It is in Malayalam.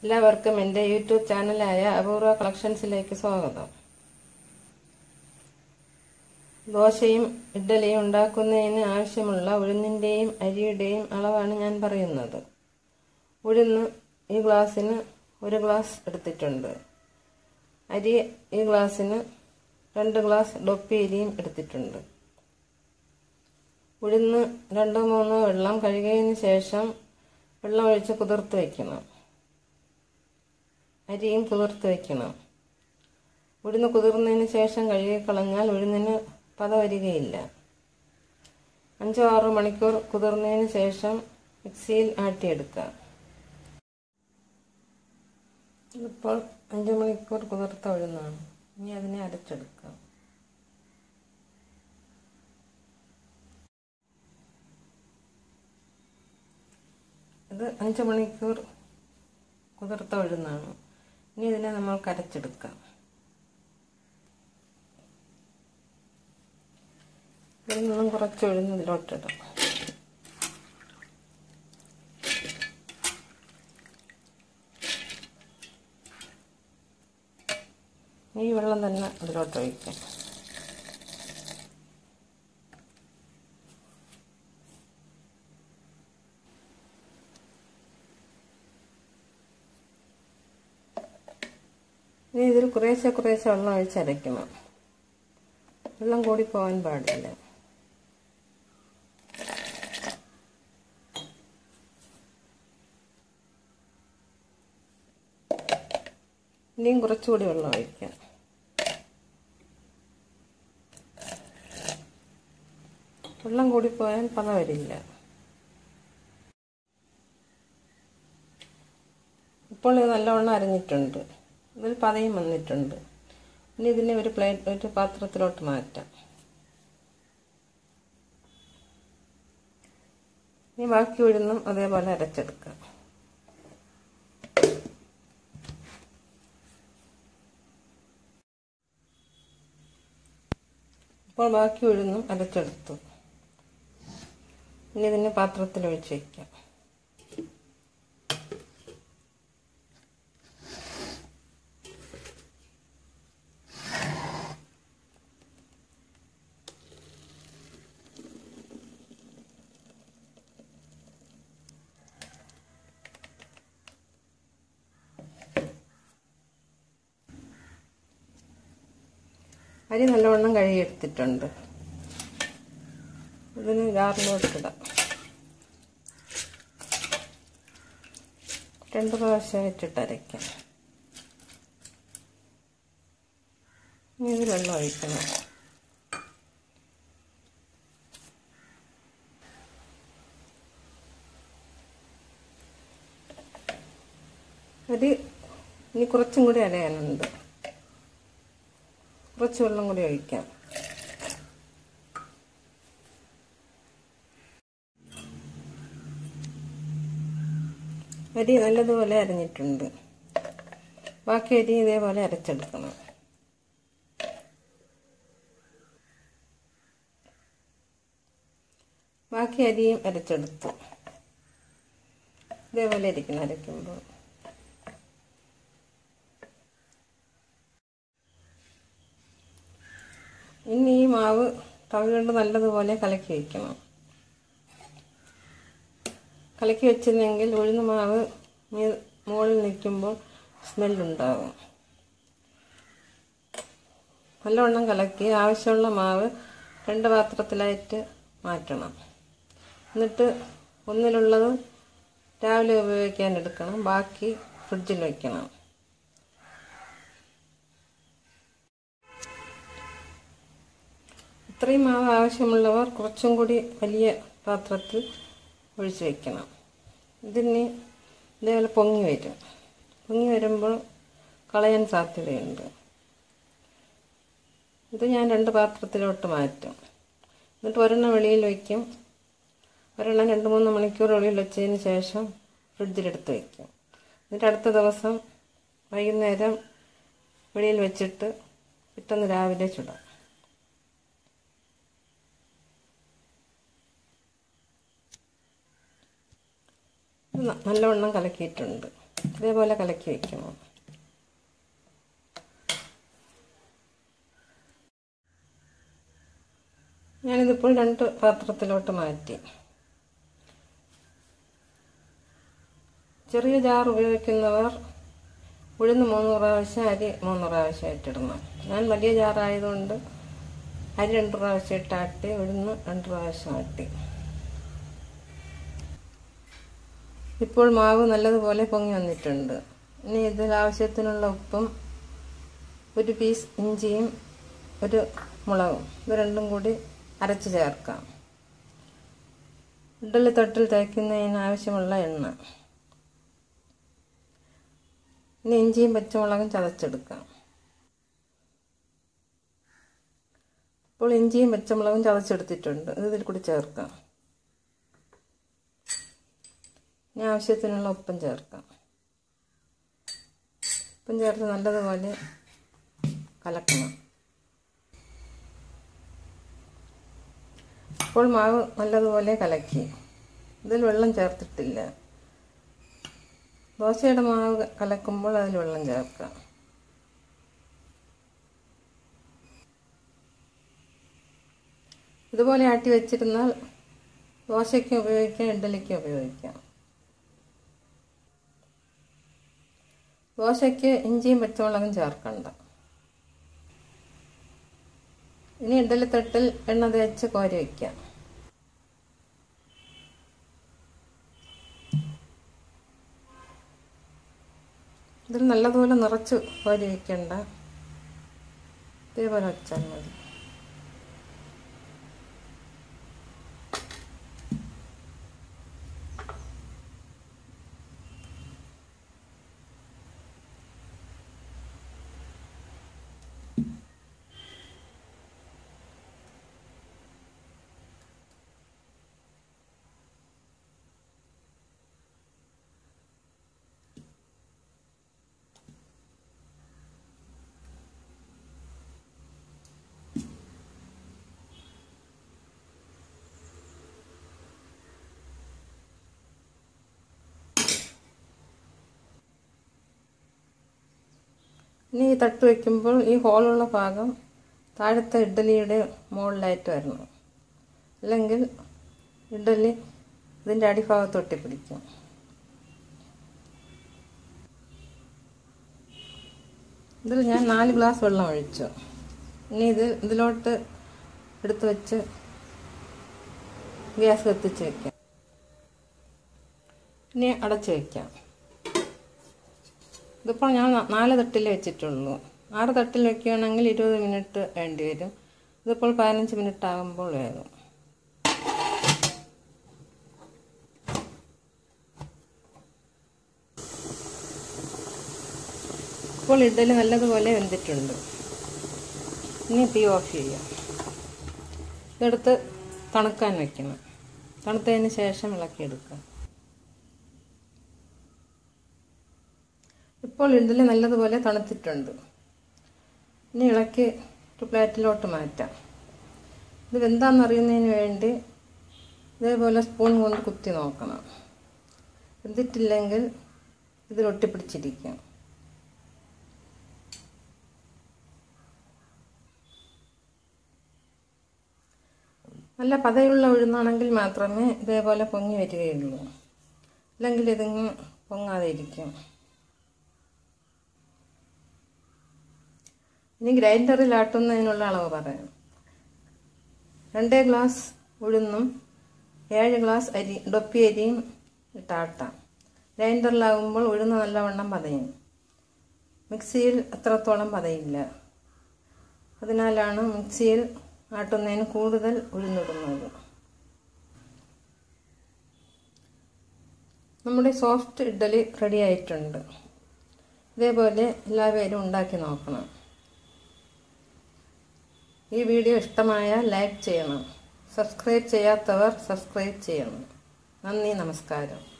എല്ലാവർക്കും എൻ്റെ യൂട്യൂബ് ചാനലായ അപൂർവ കളക്ഷൻസിലേക്ക് സ്വാഗതം ദോശയും ഇഡ്ഡലിയും ഉണ്ടാക്കുന്നതിന് ആവശ്യമുള്ള ഉഴുന്നിൻ്റെയും അരിയുടെയും അളവാണ് ഞാൻ പറയുന്നത് ഉഴുന്ന് ഈ ഗ്ലാസ്സിന് ഒരു ഗ്ലാസ് എടുത്തിട്ടുണ്ട് അരി ഈ ഗ്ലാസ്സിന് രണ്ട് ഗ്ലാസ് ഡൊപ്പി അരിയും എടുത്തിട്ടുണ്ട് ഉഴുന്ന് രണ്ടോ മൂന്നോ വെള്ളം കഴുകിയതിന് ശേഷം വെള്ളം ഒഴിച്ച് കുതിർത്ത് വയ്ക്കണം അരിയും കുതിർത്ത് വയ്ക്കണം ഉഴുന്ന് കുതിർന്നതിന് ശേഷം കഴുകി കളഞ്ഞാൽ ഉഴുന്നിന് പത വരികയില്ല അഞ്ചോ ആറോ മണിക്കൂർ കുതിർന്നതിന് ശേഷം മിക്സിയിൽ ആട്ടിയെടുക്കാം ഇപ്പോൾ അഞ്ച് മണിക്കൂർ കുതിർത്ത ഉഴുന്നാണ് ഇനി അതിനെ അരച്ചെടുക്കാം ഇത് അഞ്ച് മണിക്കൂർ കുതിർത്ത ഉഴുന്നാണ് ഇനി ഇതിനെ നമ്മൾ കരച്ചെടുക്കാം ഇതിൽ നിന്നും കുറച്ച് ഉഴുന്ന് ഇതിലോട്ടിടാം ഈ വെള്ളം തന്നെ അതിലോട്ട് ഒഴിക്കാം ഇനി ഇതിൽ കുറേശ്ശെ കുറേശ്ശെ വെള്ളം ഒഴിച്ചരയ്ക്കണം വെള്ളം കൂടി പോകാൻ പാടില്ല ഇനിയും കുറച്ചുകൂടി വെള്ളം ഒഴിക്കാം വെള്ളം കൂടി പോയാൽ പത വരില്ല ഇപ്പോൾ ഇത് നല്ലവണ്ണം അരഞ്ഞിട്ടുണ്ട് ഇതിൽ പതയും വന്നിട്ടുണ്ട് ഇനി ഇതിനെ ഒരു പ്ലേറ്റ് ഒരു പാത്രത്തിലോട്ട് മാറ്റാം ഇനി ബാക്കി ഉഴുന്നും അതേപോലെ അരച്ചെടുക്കാം ഇപ്പോൾ ബാക്കി ഉഴുന്നും അരച്ചെടുത്തു ഇനി ഇതിനെ പാത്രത്തിൽ ഒഴിച്ച് വയ്ക്കാം അരി നല്ലവണ്ണം കഴുകിയെടുത്തിട്ടുണ്ട് ഇതിന് ജാറിലോട്ടിടാം രണ്ട് പ്രാവശ്യമായിട്ടിട്ട് അരയ്ക്കാം ഇനി ഇത് വെള്ളം ഒഴിക്കണം അരി ഇനി കുറച്ചും കൂടി അരയാനുണ്ട് കുറച്ച് വെള്ളം കൂടി ഒഴിക്കാം അരി നല്ലതുപോലെ അരഞ്ഞിട്ടുണ്ട് ബാക്കി അരി ഇതേപോലെ അരച്ചെടുക്കണം ബാക്കി അരിയും അരച്ചെടുത്തു ഇതേപോലെ ഇരിക്കണം അരയ്ക്കുമ്പോൾ ഇനി ഈ മാവ് തവി കൊണ്ട് നല്ലതുപോലെ കലക്കി വയ്ക്കണം കലക്കി വെച്ചില്ലെങ്കിൽ ഉഴുന്ന മാവ് മുകളിൽ നിൽക്കുമ്പോൾ സ്മെല്ലുണ്ടാകും നല്ലവണ്ണം കലക്കി ആവശ്യമുള്ള മാവ് രണ്ട് പാത്രത്തിലായിട്ട് മാറ്റണം എന്നിട്ട് ഒന്നിലുള്ളത് രാവിലെ ഉപയോഗിക്കാൻ എടുക്കണം ബാക്കി ഫ്രിഡ്ജിൽ വയ്ക്കണം ഇത്രയും മാവ് ആവശ്യമുള്ളവർ കുറച്ചും കൂടി വലിയ പാത്രത്തിൽ ഒഴിച്ച് വയ്ക്കണം ഇതിന് ഇതേപോലെ പൊങ്ങി വരും പൊങ്ങി വരുമ്പോൾ കളയാൻ സാധ്യതയുണ്ട് ഇത് ഞാൻ രണ്ട് പാത്രത്തിലോട്ട് മാറ്റും എന്നിട്ട് ഒരെണ്ണം വെളിയിൽ വയ്ക്കും ഒരെണ്ണം രണ്ട് മൂന്ന് മണിക്കൂർ വെളിയിൽ വെച്ചതിന് ശേഷം ഫ്രിഡ്ജിലെടുത്ത് വയ്ക്കും എന്നിട്ട് അടുത്ത ദിവസം വൈകുന്നേരം വെളിയിൽ വെച്ചിട്ട് പിറ്റന്ന് രാവിലെ ചുടാം നല്ലവണ്ണം കലക്കിയിട്ടുണ്ട് ഇതേപോലെ കലക്കി വയ്ക്കണം ഞാനിതിപ്പോൾ രണ്ട് പാത്രത്തിലോട്ട് മാറ്റി ചെറിയ ജാർ ഉപയോഗിക്കുന്നവർ ഉഴുന്ന് മൂന്ന് പ്രാവശ്യം അരി മൂന്ന് പ്രാവശ്യം ഇട്ടിടണം ഞാൻ വലിയ ജാറായതുകൊണ്ട് അരി രണ്ട് പ്രാവശ്യം ഇട്ടാട്ടി ഉഴുന്ന് രണ്ട് പ്രാവശ്യം ആട്ടി ഇപ്പോൾ മാവ് നല്ലതുപോലെ പൊങ്ങി വന്നിട്ടുണ്ട് ഇനി ഇതിൽ ആവശ്യത്തിനുള്ള ഉപ്പും ഒരു പീസ് ഇഞ്ചിയും ഒരു മുളകും ഇത് രണ്ടും കൂടി അരച്ച് ചേർക്കാം ഇഡലി തട്ടിൽ തേക്കുന്നതിന് ആവശ്യമുള്ള എണ്ണ ഇനി ഇഞ്ചിയും പച്ചമുളകും ചതച്ചെടുക്കാം ഇപ്പോൾ ഇഞ്ചിയും പച്ചമുളകും ചതച്ചെടുത്തിട്ടുണ്ട് ഇത് ഇതിൽ കൂടി ചേർക്കാം ഇനി ആവശ്യത്തിനുള്ള ഉപ്പും ചേർക്കാം ഉപ്പും ചേർത്ത് നല്ലതുപോലെ കലക്കണം ഇപ്പോൾ മാവ് നല്ലതുപോലെ കലക്കി ഇതിൽ വെള്ളം ചേർത്തിട്ടില്ല ദോശയുടെ മാവ് കലക്കുമ്പോൾ അതിൽ വെള്ളം ചേർക്കാം ഇതുപോലെ ആട്ടി വെച്ചിരുന്നാൽ ദോശയ്ക്ക് ഉപയോഗിക്കാം ഇഡ്ഡലിക്ക് ഉപയോഗിക്കാം ദോശയ്ക്ക് ഇഞ്ചിയും പച്ചമുളകും ചേർക്കണ്ട ഇനി ഇഡ്ഡലി തട്ടിൽ എണ്ണ തേച്ച് കോരി വയ്ക്കാം ഇതിൽ നല്ലതുപോലെ നിറച്ച് കോരി വയ്ക്കണ്ട ഇതേപോലെ വെച്ചാൽ മതി ഇനി ഈ തട്ട് വയ്ക്കുമ്പോൾ ഈ ഹോളുള്ള ഭാഗം താഴത്തെ ഇഡ്ഡലിയുടെ മുകളിലായിട്ട് വരണം അല്ലെങ്കിൽ ഇഡ്ഡലി ഇതിൻ്റെ അടിഭാഗത്ത് ഒട്ടിപ്പിടിക്കും ഇതിൽ ഞാൻ നാല് ഗ്ലാസ് വെള്ളം ഒഴിച്ചു ഇനി ഇത് ഇതിലോട്ട് എടുത്ത് വെച്ച് ഗ്യാസ് കത്തിച്ച് വയ്ക്കാം ഇനി അടച്ച് വയ്ക്കാം ഇതിപ്പോൾ ഞാൻ നാല് തട്ടിൽ വെച്ചിട്ടുള്ളൂ ആറ് തട്ടിൽ വെക്കുകയാണെങ്കിൽ ഇരുപത് മിനിറ്റ് വേണ്ടി വരും ഇതിപ്പോൾ പതിനഞ്ച് മിനിറ്റ് ആകുമ്പോൾ വേകും ഇപ്പോൾ ഇഡലി നല്ലതുപോലെ വെന്തിട്ടുണ്ട് ഇനി തീ ഓഫ് ചെയ്യാം ഇതെടുത്ത് തണുക്കാൻ വെക്കണം തണുത്തതിന് ശേഷം ഇളക്കിയെടുക്കാം ഇപ്പോൾ ഇഡ്ഡലി നല്ലതുപോലെ തണുത്തിട്ടുണ്ട് ഇനി ഇളക്കി ഒരു പ്ലേറ്റിലോട്ട് മാറ്റാം ഇത് വെന്താണെന്നറിയുന്നതിന് വേണ്ടി ഇതേപോലെ സ്പൂൺ കൊണ്ട് കുത്തി നോക്കണം വെന്തിട്ടില്ലെങ്കിൽ ഇതിൽ ഒട്ടിപ്പിടിച്ചിരിക്കും നല്ല പതയുള്ള ഉഴുന്നാണെങ്കിൽ മാത്രമേ ഇതേപോലെ പൊങ്ങി വരികയുള്ളൂ അല്ലെങ്കിൽ ഇതിങ്ങ് പൊങ്ങാതെ ഇരിക്കും ഇനി ഗ്രൈൻഡറിൽ ആട്ടുന്നതിനുള്ള അളവ് പറയാം രണ്ട് ഗ്ലാസ് ഉഴുന്നും ഏഴ് ഗ്ലാസ് അരി ഡൊപ്പി അരിയും ഇട്ടാട്ടാം ഗ്രൈൻഡറിലാകുമ്പോൾ ഉഴുന്ന് നല്ലവണ്ണം പതയും മിക്സിയിൽ അത്രത്തോളം പതയില്ല അതിനാലാണ് മിക്സിയിൽ ആട്ടുന്നതിന് കൂടുതൽ ഉഴുന്നിടുന്നത് നമ്മുടെ സോഫ്റ്റ് ഇഡ്ഡലി റെഡി ആയിട്ടുണ്ട് ഇതേപോലെ എല്ലാവരും ഉണ്ടാക്കി നോക്കണം ഈ വീഡിയോ ഇഷ്ടമായാൽ ലൈക്ക് ചെയ്യണം സബ്സ്ക്രൈബ് ചെയ്യാത്തവർ സബ്സ്ക്രൈബ് ചെയ്യണം നന്ദി നമസ്കാരം